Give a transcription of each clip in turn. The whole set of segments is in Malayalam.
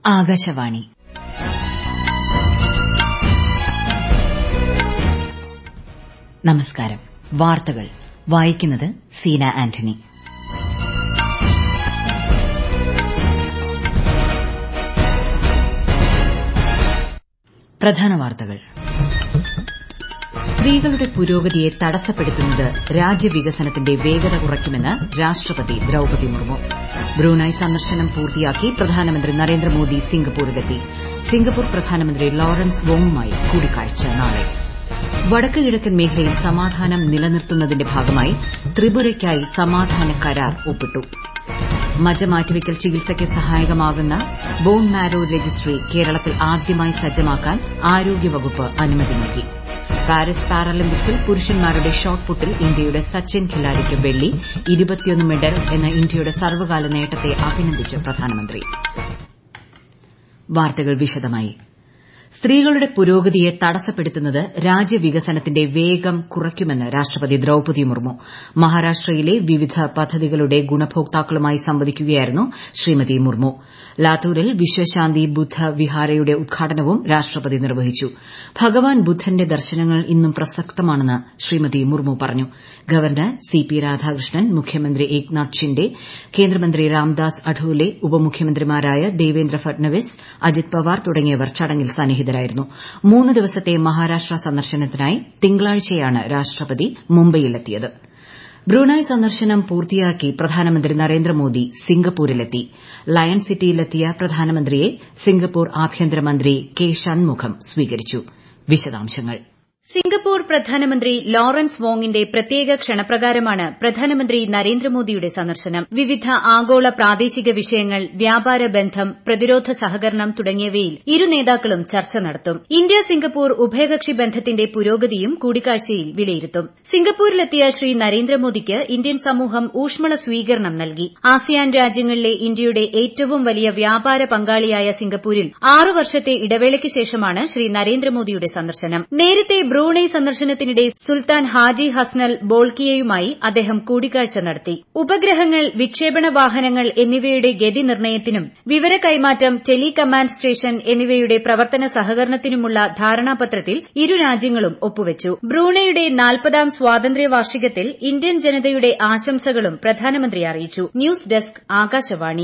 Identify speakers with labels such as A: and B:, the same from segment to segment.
A: ആകാശവാണി നമസ്കാരം വാർത്തകൾ വായിക്കുന്നത് സീന ആന്റണി പ്രധാന വാർത്തകൾ സ്ത്രീകളുടെ പുരോഗതിയെ തടസ്സപ്പെടുത്തുന്നത് രാജ്യവികസനത്തിന്റെ വേഗത കുറയ്ക്കുമെന്ന് രാഷ്ട്രപതി ദ്രൌപതി മുർമു ബ്രൂണൈ സന്ദർശനം പൂർത്തിയാക്കി പ്രധാനമന്ത്രി നരേന്ദ്രമോദി സിംഗപ്പൂരിലെത്തി സിംഗപ്പൂർ പ്രധാനമന്ത്രി ലോറൻസ് വോങ്ങുമായി കൂടിക്കാഴ്ച നാളെ വടക്ക് കിഴക്കൻ മേഖലയിൽ സമാധാനം നിലനിർത്തുന്നതിന്റെ ഭാഗമായി ത്രിപുരയ്ക്കായി സമാധാന കരാർ ഒപ്പിട്ടു മജ്ജ മാറ്റിവയ്ക്കൽ ചികിത്സയ്ക്ക് സഹായകമാകുന്ന ബോൺ മാരോ രജിസ്ട്രി കേരളത്തിൽ ആദ്യമായി സജ്ജമാക്കാൻ ആരോഗ്യവകുപ്പ് അനുമതി നൽകി പാരീസ് പാരാലിമ്പിക്സിൽ പുരുഷന്മാരുടെ ഷോട്ട് പുട്ടിൽ ഇന്ത്യയുടെ സച്ചിൻ ഖിലാരിക്ക് വെള്ളി മെഡൽ എന്ന ഇന്ത്യയുടെ സർവ്വകാല നേട്ടത്തെ അഭിനന്ദിച്ച് പ്രധാനമന്ത്രി വാർത്തകൾ വിശദമായി സ്ത്രീകളുടെ പുരോഗതിയെ തടസ്സപ്പെടുത്തുന്നത് രാജ്യവികസനത്തിന്റെ വേഗം കുറയ്ക്കുമെന്ന് രാഷ്ട്രപതി ദ്രൌപതി മുർമു മഹാരാഷ്ട്രയിലെ വിവിധ പദ്ധതികളുടെ ഗുണഭോക്താക്കളുമായി സംവദിക്കുകയായിരുന്നു ശ്രീമതി മുർമു ലാത്തൂരിൽ വിശ്വശാന്തി ബുദ്ധ വിഹാരയുടെ ഉദ്ഘാടനവും രാഷ്ട്രപതി നിർവഹിച്ചു ഭഗവാൻ ബുദ്ധന്റെ ദർശനങ്ങൾ ഇന്നും പ്രസക്തമാണെന്ന് ശ്രീമതി മുർമു പറഞ്ഞു ഗവർണർ സി പി രാധാകൃഷ്ണൻ മുഖ്യമന്ത്രി ഏക്നാഥ് ഷിൻഡെ കേന്ദ്രമന്ത്രി രാംദാസ് അഠോലെ ഉപമുഖ്യമന്ത്രിമാരായ ദേവേന്ദ്ര ഫട്നവിസ് അജിത് പവാർ തുടങ്ങിയവർ ചടങ്ങിൽ സന്നിഹിതരായിരുന്നു മൂന്ന് ദിവസത്തെ മഹാരാഷ്ട്ര സന്ദർശനത്തിനായി തിങ്കളാഴ്ചയാണ് രാഷ്ട്രപതി മുംബൈയിലെത്തിയത് ബ്രൂണൈ സന്ദർശനം പൂർത്തിയാക്കി പ്രധാനമന്ത്രി നരേന്ദ്രമോദി സിംഗപ്പൂരിലെത്തി ലയൺ സിറ്റിയിലെത്തിയ പ്രധാനമന്ത്രിയെ സിംഗപ്പൂർ ആഭ്യന്തരമന്ത്രി കെ ഷൺമുഖം സ്വീകരിച്ചു വിശദാംശങ്ങൾ
B: സിംഗപ്പൂർ പ്രധാനമന്ത്രി ലോറൻസ് വോങ്ങിന്റെ പ്രത്യേക ക്ഷണപ്രകാരമാണ് പ്രധാനമന്ത്രി നരേന്ദ്രമോദിയുടെ സന്ദർശനം വിവിധ ആഗോള പ്രാദേശിക വിഷയങ്ങൾ വ്യാപാര ബന്ധം പ്രതിരോധ സഹകരണം തുടങ്ങിയവയിൽ ഇരു നേതാക്കളും ചർച്ച നടത്തും ഇന്ത്യ സിംഗപ്പൂർ ഉഭയകക്ഷി ബന്ധത്തിന്റെ പുരോഗതിയും കൂടിക്കാഴ്ചയിൽ വിലയിരുത്തും സിംഗപ്പൂരിലെത്തിയ ശ്രീ നരേന്ദ്രമോദിക്ക് ഇന്ത്യൻ സമൂഹം ഊഷ്മള സ്വീകരണം നൽകി ആസിയാൻ രാജ്യങ്ങളിലെ ഇന്ത്യയുടെ ഏറ്റവും വലിയ വ്യാപാര പങ്കാളിയായ സിംഗപ്പൂരിൽ ആറ് വർഷത്തെ ഇടവേളയ്ക്ക് ശേഷമാണ് ശ്രീ നരേന്ദ്രമോദിയുടെ സന്ദർശനം നേരത്തെ ബ്രൂണൈ സന്ദർശനത്തിനിടെ സുൽത്താൻ ഹാജി ഹസ്നൽ ബോൾക്കിയയുമായി അദ്ദേഹം കൂടിക്കാഴ്ച നടത്തി ഉപഗ്രഹങ്ങൾ വിക്ഷേപണ വാഹനങ്ങൾ എന്നിവയുടെ ഗതി നിർണ്ണയത്തിനും വിവര കൈമാറ്റം ടെലി കമാൻഡ് സ്റ്റേഷൻ എന്നിവയുടെ പ്രവർത്തന സഹകരണത്തിനുമുള്ള ധാരണാപത്രത്തിൽ ഇരു രാജ്യങ്ങളും ഒപ്പുവച്ചു ബ്രൂണൈയുടെ നാൽപ്പതാം സ്വാതന്ത്ര്യ വാർഷികത്തിൽ ഇന്ത്യൻ ജനതയുടെ ആശംസകളും പ്രധാനമന്ത്രി അറിയിച്ചു news desk Akashvani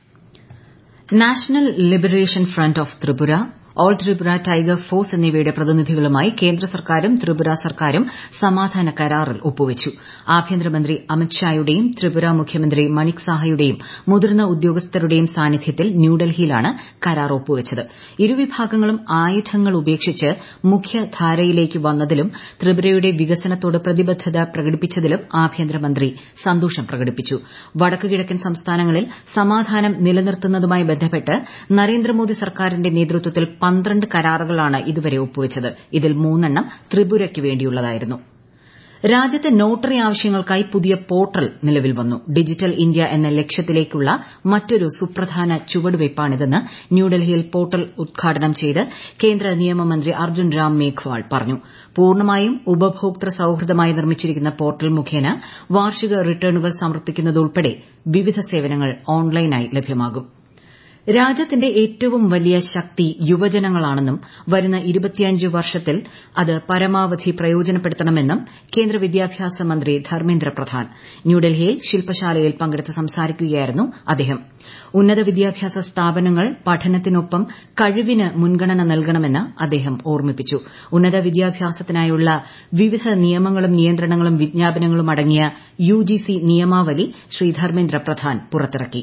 A: National Liberation Front of Tripura All Tripura Tiger Force എന്നിവയുടെ പ്രതിനിധികളുമായി കേന്ദ്ര സർക്കാരും ത്രിപുര സർക്കാരും സമാധാന കരാറിൽ ഒപ്പുവച്ചു ആഭ്യന്തരമന്ത്രി അമിത്ഷായുടെയും ത്രിപുര മുഖ്യമന്ത്രി മണിക് സാഹയുടെയും മുതിർന്ന ഉദ്യോഗസ്ഥരുടെയും സാന്നിധ്യത്തിൽ ന്യൂഡൽഹിയിലാണ് കരാർ ഒപ്പുവച്ചത് ഇരുവിഭാഗങ്ങളും ആയുധങ്ങൾ ഉപേക്ഷിച്ച് മുഖ്യധാരയിലേക്ക് വന്നതിലും ത്രിപുരയുടെ വികസനത്തോട് പ്രതിബദ്ധത പ്രകടിപ്പിച്ചതിലും ആഭ്യന്തരമന്ത്രി സന്തോഷം പ്രകടിപ്പിച്ചു വടക്കുകിഴക്കൻ സംസ്ഥാനങ്ങളിൽ സമാധാനം നിലനിർത്തുന്നതുമായി ബന്ധപ്പെട്ട് നരേന്ദ്രമോദി സർക്കാരിന്റെ നേതൃത്വത്തിൽ പന്ത്രണ്ട് കരാറുകളാണ് ഇതുവരെ ഒപ്പുവച്ചത് ഇതിൽ മൂന്നെണ്ണം ത്രിപുരയ്ക്ക് വേണ്ടിയുള്ളതായിരുന്നു രാജ്യത്ത് നോട്ടറി ആവശ്യങ്ങൾക്കായി പുതിയ പോർട്ടൽ നിലവിൽ വന്നു ഡിജിറ്റൽ ഇന്ത്യ എന്ന ലക്ഷ്യത്തിലേക്കുള്ള മറ്റൊരു സുപ്രധാന ചുവടുവയ്പ്പാണിതെന്ന് ന്യൂഡൽഹിയിൽ പോർട്ടൽ ഉദ്ഘാടനം ചെയ്ത് കേന്ദ്ര നിയമമന്ത്രി അർജുൻ രാം മേഘ്വാൾ പറഞ്ഞു പൂർണ്ണമായും ഉപഭോക്തൃ സൌഹൃദമായി നിർമ്മിച്ചിരിക്കുന്ന പോർട്ടൽ മുഖേന വാർഷിക റിട്ടേണുകൾ സമർപ്പിക്കുന്നതുൾപ്പെടെ വിവിധ സേവനങ്ങൾ ഓൺലൈനായി ലഭ്യമാകും രാജ്യത്തിന്റെ ഏറ്റവും വലിയ ശക്തി യുവജനങ്ങളാണെന്നും വരുന്ന ഇരുപത്തിയഞ്ച് വർഷത്തിൽ അത് പരമാവധി പ്രയോജനപ്പെടുത്തണമെന്നും കേന്ദ്ര വിദ്യാഭ്യാസ മന്ത്രി ധർമ്മേന്ദ്ര പ്രധാൻ ന്യൂഡൽഹിയിൽ ശില്പശാലയിൽ പങ്കെടുത്ത് സംസാരിക്കുകയായിരുന്നു അദ്ദേഹം ഉന്നത വിദ്യാഭ്യാസ സ്ഥാപനങ്ങൾ പഠനത്തിനൊപ്പം കഴിവിന് മുൻഗണന നൽകണമെന്ന് അദ്ദേഹം ഓർമ്മിപ്പിച്ചു ഉന്നത വിദ്യാഭ്യാസത്തിനായുള്ള വിവിധ നിയമങ്ങളും നിയന്ത്രണങ്ങളും വിജ്ഞാപനങ്ങളും അടങ്ങിയ യുജിസി നിയമാവലി ശ്രീ ധർമ്മേന്ദ്ര പ്രധാൻ പുറത്തിറക്കി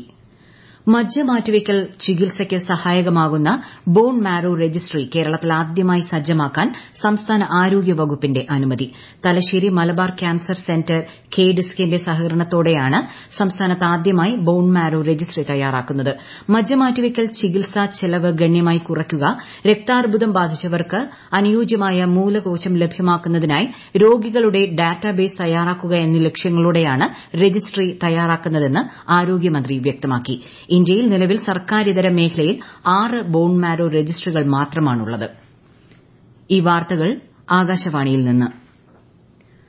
A: മജ്ജ മാറ്റിവയ്ക്കൽ ചികിത്സയ്ക്ക് സഹായകമാകുന്ന ബോൺ മാരോ രജിസ്ട്രി കേരളത്തിൽ ആദ്യമായി സജ്ജമാക്കാൻ സംസ്ഥാന ആരോഗ്യ വകുപ്പിന്റെ അനുമതി Thalassery Malabar cancer centre K ഡിസ്കിന്റെ സഹകരണത്തോടെയാണ് സംസ്ഥാനത്ത് ആദ്യമായി ബോൺ മാരോ രജിസ്ട്രി തയ്യാറാക്കുന്നത് മജ്ജ മാറ്റിവയ്ക്കൽ ചികിത്സാ ചെലവ് ഗണ്യമായി കുറയ്ക്കുക രക്താർബുദം ബാധിച്ചവർക്ക് അനുയോജ്യമായ മൂലകോശം ലഭ്യമാക്കുന്നതിനായി രോഗികളുടെ ഡാറ്റാബേസ് തയ്യാറാക്കുക എന്നീ ലക്ഷ്യങ്ങളോടെയാണ് രജിസ്ട്രി തയ്യാറാക്കുന്നതെന്ന് ആരോഗ്യമന്ത്രി വ്യക്തമാക്കി ഇന്ത്യയിൽ നിലവിൽ സർക്കാരിതര മേഖലയിൽ ആറ് ബോൺ മാരോ രജിസ്ട്രികൾ മാത്രമാണുള്ളത് ഈ വാർത്തകൾ ആകാശവാണിയിൽ നിന്ന്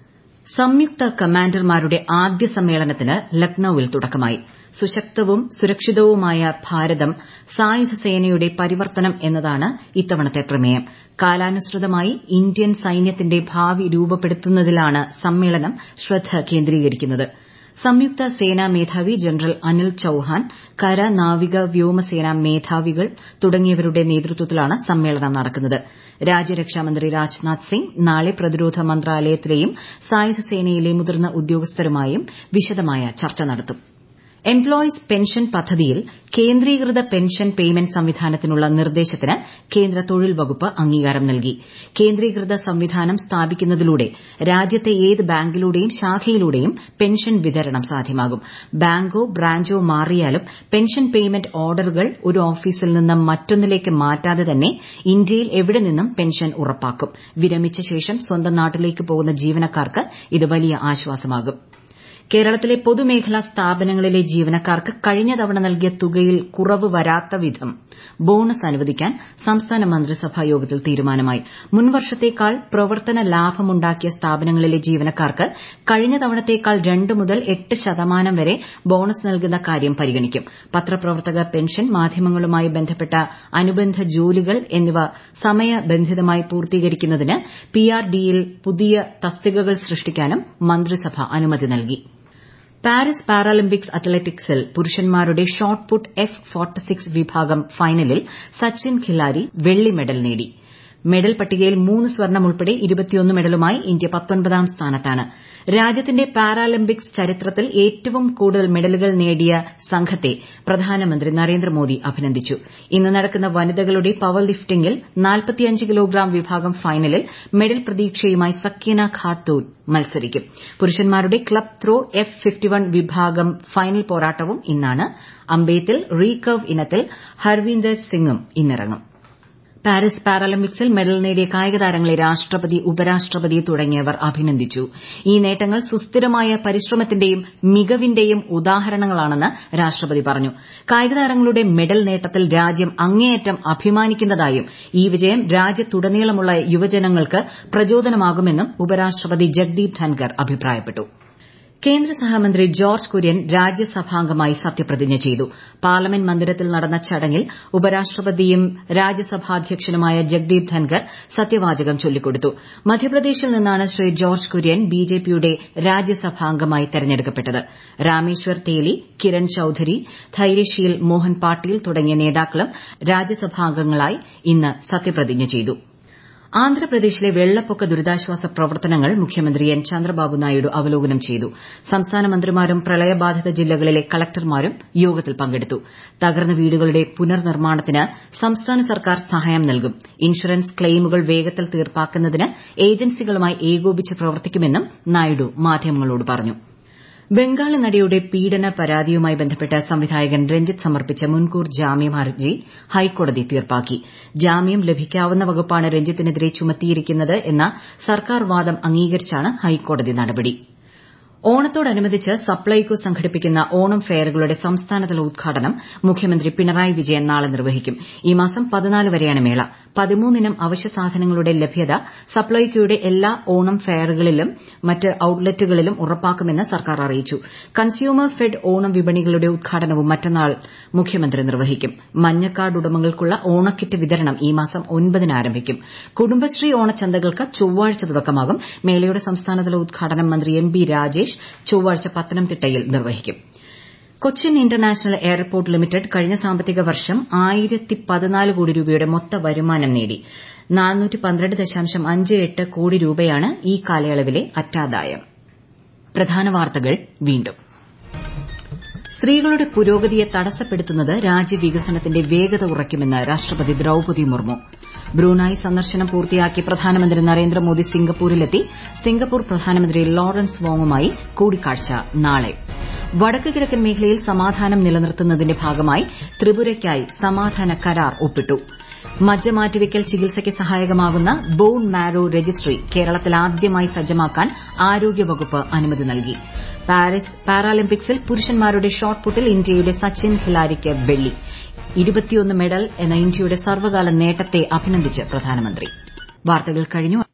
A: സംയുക്ത കമാൻഡർമാരുടെ ആദ്യ സമ്മേളനത്തിന് ലക്നൌവിൽ തുടക്കമായി സുശക്തവും സുരക്ഷിതവുമായ ഭാരതം സായുധ സേനയുടെ പരിവർത്തനം എന്നതാണ് ഇത്തവണത്തെ പ്രമേയം കാലാനുസൃതമായി ഇന്ത്യൻ സൈന്യത്തിന്റെ ഭാവി രൂപപ്പെടുത്തുന്നതിലാണ് സമ്മേളനം ശ്രദ്ധ കേന്ദ്രീകരിക്കുന്നത് സംയുക്ത സേനാ മേധാവി ജനറൽ അനിൽ ചൌഹാൻ കര നാവിക വ്യോമസേനാ മേധാവികൾ തുടങ്ങിയവരുടെ നേതൃത്വത്തിലാണ് സമ്മേളനം നടക്കുന്നത് രാജ്യരക്ഷാമന്ത്രി രാജ്നാഥ് സിംഗ് നാളെ പ്രതിരോധ മന്ത്രാലയത്തിലെയും സായുധ സേനയിലെ മുതിർന്ന ഉദ്യോഗസ്ഥരുമായും വിശദമായ ചർച്ച നടത്തും എംപ്ലോയീസ് പെൻഷൻ പദ്ധതിയിൽ കേന്ദ്രീകൃത പെൻഷൻ പേയ്മെന്റ് സംവിധാനത്തിനുള്ള നിർദ്ദേശത്തിന് കേന്ദ്ര തൊഴിൽ വകുപ്പ് അംഗീകാരം നൽകി കേന്ദ്രീകൃത സംവിധാനം സ്ഥാപിക്കുന്നതിലൂടെ രാജ്യത്തെ ഏത് ബാങ്കിലൂടെയും ശാഖയിലൂടെയും പെൻഷൻ വിതരണം സാധ്യമാകും ബാങ്കോ ബ്രാഞ്ചോ മാറിയാലും പെൻഷൻ പേയ്മെന്റ് ഓർഡറുകൾ ഒരു ഓഫീസിൽ നിന്ന് മറ്റൊന്നിലേക്ക് മാറ്റാതെ തന്നെ ഇന്ത്യയിൽ എവിടെ നിന്നും പെൻഷൻ ഉറപ്പാക്കും വിരമിച്ച ശേഷം സ്വന്തം നാട്ടിലേക്ക് പോകുന്ന ജീവനക്കാർക്ക് ഇത് വലിയ ആശ്വാസമാകും കേരളത്തിലെ പൊതുമേഖലാ സ്ഥാപനങ്ങളിലെ ജീവനക്കാർക്ക് കഴിഞ്ഞ തവണ നൽകിയ തുകയിൽ കുറവ് വരാത്ത വിധം ബോണസ് അനുവദിക്കാൻ സംസ്ഥാന മന്ത്രിസഭാ യോഗത്തിൽ തീരുമാനമായി മുൻവർഷത്തേക്കാൾ പ്രവർത്തന ലാഭമുണ്ടാക്കിയ സ്ഥാപനങ്ങളിലെ ജീവനക്കാർക്ക് കഴിഞ്ഞ തവണത്തേക്കാൾ രണ്ട് മുതൽ എട്ട് ശതമാനം വരെ ബോണസ് നൽകുന്ന കാര്യം പരിഗണിക്കും പത്രപ്രവർത്തക പെൻഷൻ മാധ്യമങ്ങളുമായി ബന്ധപ്പെട്ട അനുബന്ധ ജോലികൾ എന്നിവ സമയബന്ധിതമായി പൂർത്തീകരിക്കുന്നതിന് പിആർഡിയിൽ പുതിയ തസ്തികകൾ സൃഷ്ടിക്കാനും മന്ത്രിസഭ അനുമതി നൽകി പാരീസ് പാരാലിമ്പിക്സ് അത്ലറ്റിക്സിൽ പുരുഷന്മാരുടെ shot put F forty six വിഭാഗം ഫൈനലിൽ സച്ചിൻ ഖിലാരി വെള്ളി മെഡൽ നേടി മെഡൽ പട്ടികയിൽ മൂന്ന് സ്വർണം ഉൾപ്പെടെ ഇരുപത്തിയൊന്ന് മെഡലുമായി ഇന്ത്യ പത്തൊൻപതാം സ്ഥാനത്താണ് രാജ്യത്തിന്റെ പാരാലിമ്പിക്സ് ചരിത്രത്തിൽ ഏറ്റവും കൂടുതൽ മെഡലുകൾ നേടിയ സംഘത്തെ പ്രധാനമന്ത്രി നരേന്ദ്രമോദി അഭിനന്ദിച്ചു ഇന്ന് നടക്കുന്ന വനിതകളുടെ പവർ ലിഫ്റ്റിംഗിൽ കിലോഗ്രാം വിഭാഗം ഫൈനലിൽ മെഡൽ പ്രതീക്ഷയുമായി സക്കീന ഖാത്തൂൻ മത്സരിക്കും പുരുഷന്മാരുടെ club throw F fifty one വിഭാഗം ഫൈനൽ പോരാട്ടവും ഇന്നാണ് അമ്പെയ്ത്തിൽ റീകർവ് ഇനത്തിൽ ഹർവീന്ദർ സിംഗും ഇന്നിറങ്ങും പാരീസ് പാരാലിമ്പിക്സിൽ മെഡൽ നേടിയ കായിക താരങ്ങളെ രാഷ്ട്രപതി ഉപരാഷ്ട്രപതി തുടങ്ങിയവർ അഭിനന്ദിച്ചു ഈ നേട്ടങ്ങൾ സുസ്ഥിരമായ പരിശ്രമത്തിന്റെയും മികവിന്റെയും ഉദാഹരണങ്ങളാണെന്ന് രാഷ്ട്രപതി പറഞ്ഞു കായിക താരങ്ങളുടെ മെഡൽ നേട്ടത്തിൽ രാജ്യം അങ്ങേയറ്റം അഭിമാനിക്കുന്നതായും ഈ വിജയം രാജ്യത്തുടനീളമുള്ള യുവജനങ്ങൾക്ക് പ്രചോദനമാകുമെന്നും ഉപരാഷ്ട്രപതി ജഗ്ദീപ് ധൻകർ അഭിപ്രായപ്പെട്ടു കേന്ദ്ര സഹമന്ത്രി ജോർജ് കുര്യൻ രാജ്യസഭാംഗമായി സത്യപ്രതിജ്ഞ ചെയ്തു പാർലമെന്റ് മന്ദിരത്തിൽ നടന്ന ചടങ്ങിൽ ഉപരാഷ്ട്രപതിയും രാജ്യസഭാധ്യക്ഷനുമായ ജഗ്ദീപ് ധൻകർ സത്യവാചകം ചൊല്ലിക്കൊടുത്തു മധ്യപ്രദേശിൽ നിന്നാണ് ശ്രീ ജോർജ് കുര്യൻ ബിജെപിയുടെ രാജ്യസഭാംഗമായി തെരഞ്ഞെടുക്കപ്പെട്ടത് രാമേശ്വർ തേലി കിരൺ ചൌധരി ധൈര്യശീൽ മോഹൻ പാട്ടീൽ തുടങ്ങിയ നേതാക്കളും രാജ്യസഭാംഗങ്ങളായി ഇന്ന് സത്യപ്രതിജ്ഞ ചെയ്തു ആന്ധ്രാപ്രദേശിലെ വെള്ളപ്പൊക്ക ദുരിതാശ്വാസ പ്രവർത്തനങ്ങൾ മുഖ്യമന്ത്രി എൻ ചന്ദ്രബാബു നായിഡു അവലോകനം ചെയ്തു സംസ്ഥാന മന്ത്രിമാരും പ്രളയബാധിത ജില്ലകളിലെ കളക്ടർമാരും യോഗത്തിൽ പങ്കെടുത്തു തകർന്ന വീടുകളുടെ പുനർനിർമ്മാണത്തിന് സംസ്ഥാന സർക്കാർ സഹായം നൽകും ഇൻഷുറൻസ് ക്ലെയിമുകൾ വേഗത്തിൽ തീർപ്പാക്കുന്നതിന് ഏജൻസികളുമായി ഏകോപിച്ച് പ്രവർത്തിക്കുമെന്നും നായിഡു മാധ്യമങ്ങളോട് പറഞ്ഞു ബംഗാളി നടിയുടെ പീഡന പരാതിയുമായി ബന്ധപ്പെട്ട് സംവിധായകൻ രഞ്ജിത്ത് സമർപ്പിച്ച മുൻകൂർ ജാമ്യം ഹർജി ഹൈക്കോടതി തീർപ്പാക്കി ജാമ്യം ലഭിക്കാവുന്ന വകുപ്പാണ് രഞ്ജിത്തിനെതിരെ ചുമത്തിയിരിക്കുന്നത് എന്ന സർക്കാർ വാദം അംഗീകരിച്ചാണ് ഹൈക്കോടതി നടപടി ഓണത്തോടനുബന്ധിച്ച് സപ്ലൈകോ സംഘടിപ്പിക്കുന്ന ഓണം ഫെയറുകളുടെ സംസ്ഥാനതല ഉദ്ഘാടനം മുഖ്യമന്ത്രി പിണറായി വിജയൻ നാളെ നിർവഹിക്കും ഈ മാസം പതിനാല് വരെയാണ് മേള പതിമൂന്നിനം അവശ്യ സാധനങ്ങളുടെ ലഭ്യത സപ്ലൈകോയുടെ എല്ലാ ഓണം ഫെയറുകളിലും മറ്റ് ഔട്ട്ലെറ്റുകളിലും ഉറപ്പാക്കുമെന്ന് സർക്കാർ അറിയിച്ചു കൺസ്യൂമർ ഫെഡ് ഓണം വിപണികളുടെ ഉദ്ഘാടനവും മറ്റന്നാൾ മുഖ്യമന്ത്രി നിർവഹിക്കും മഞ്ഞക്കാർഡ് ഉടമകൾക്കുള്ള ഓണക്കിറ്റ് വിതരണം ഈ മാസം ഒൻപതിന് ആരംഭിക്കും കുടുംബശ്രീ ഓണച്ചന്തകൾക്ക് ചൊവ്വാഴ്ച തുടക്കമാകും മേളയുടെ സംസ്ഥാനതല ഉദ്ഘാടനം മന്ത്രി എം ബി രാജേഷ് ചൊവ്വാഴ്ച പത്തനംതിട്ടയിൽ നിർവഹിക്കും കൊച്ചിൻ ഇന്റർനാഷണൽ എയർപോർട്ട് ലിമിറ്റഡ് കഴിഞ്ഞ സാമ്പത്തിക വർഷം ആയിരത്തി പതിനാല് കോടി രൂപയുടെ മൊത്ത വരുമാനം നേടി കോടി രൂപയാണ് ഈ കാലയളവിലെ അറ്റാദായം പ്രധാന വാർത്തകൾ വീണ്ടും സ്ത്രീകളുടെ പുരോഗതിയെ തടസ്സപ്പെടുത്തുന്നത് രാജ്യവികസനത്തിന്റെ വേഗത കുറയ്ക്കുമെന്ന് രാഷ്ട്രപതി ദ്രൌപതി മുർമു ബ്രൂണായി സന്ദർശനം പൂർത്തിയാക്കി പ്രധാനമന്ത്രി നരേന്ദ്രമോദി സിംഗപ്പൂരിലെത്തി സിംഗപ്പൂർ പ്രധാനമന്ത്രി ലോറൻസ് വോങ്ങുമായി കൂടിക്കാഴ്ച നാളെ വടക്ക് കിഴക്കൻ മേഖലയിൽ സമാധാനം നിലനിർത്തുന്നതിന്റെ ഭാഗമായി ത്രിപുരയ്ക്കായി സമാധാന കരാർ ഒപ്പിട്ടു മജ്ജ മാറ്റിവയ്ക്കൽ ചികിത്സയ്ക്ക് സഹായകമാകുന്ന ബോൺ മാരോ രജിസ്ട്രി കേരളത്തിൽ ആദ്യമായി സജ്ജമാക്കാൻ ആരോഗ്യവകുപ്പ് അനുമതി നൽകി പാരീസ് പാരാലിമ്പിക്സിൽ പുരുഷന്മാരുടെ ഷോട്ട് പുട്ടിൽ ഇന്ത്യയുടെ സച്ചിൻ ഖിലാരിക്ക് വെള്ളി ഇരുപത്തിയൊന്ന് മെഡൽ എന്ന ഇന്ത്യയുടെ സർവ്വകാല നേട്ടത്തെ അഭിനന്ദിച്ച് പ്രധാനമന്ത്രി വാർത്തകൾ കഴിഞ്ഞു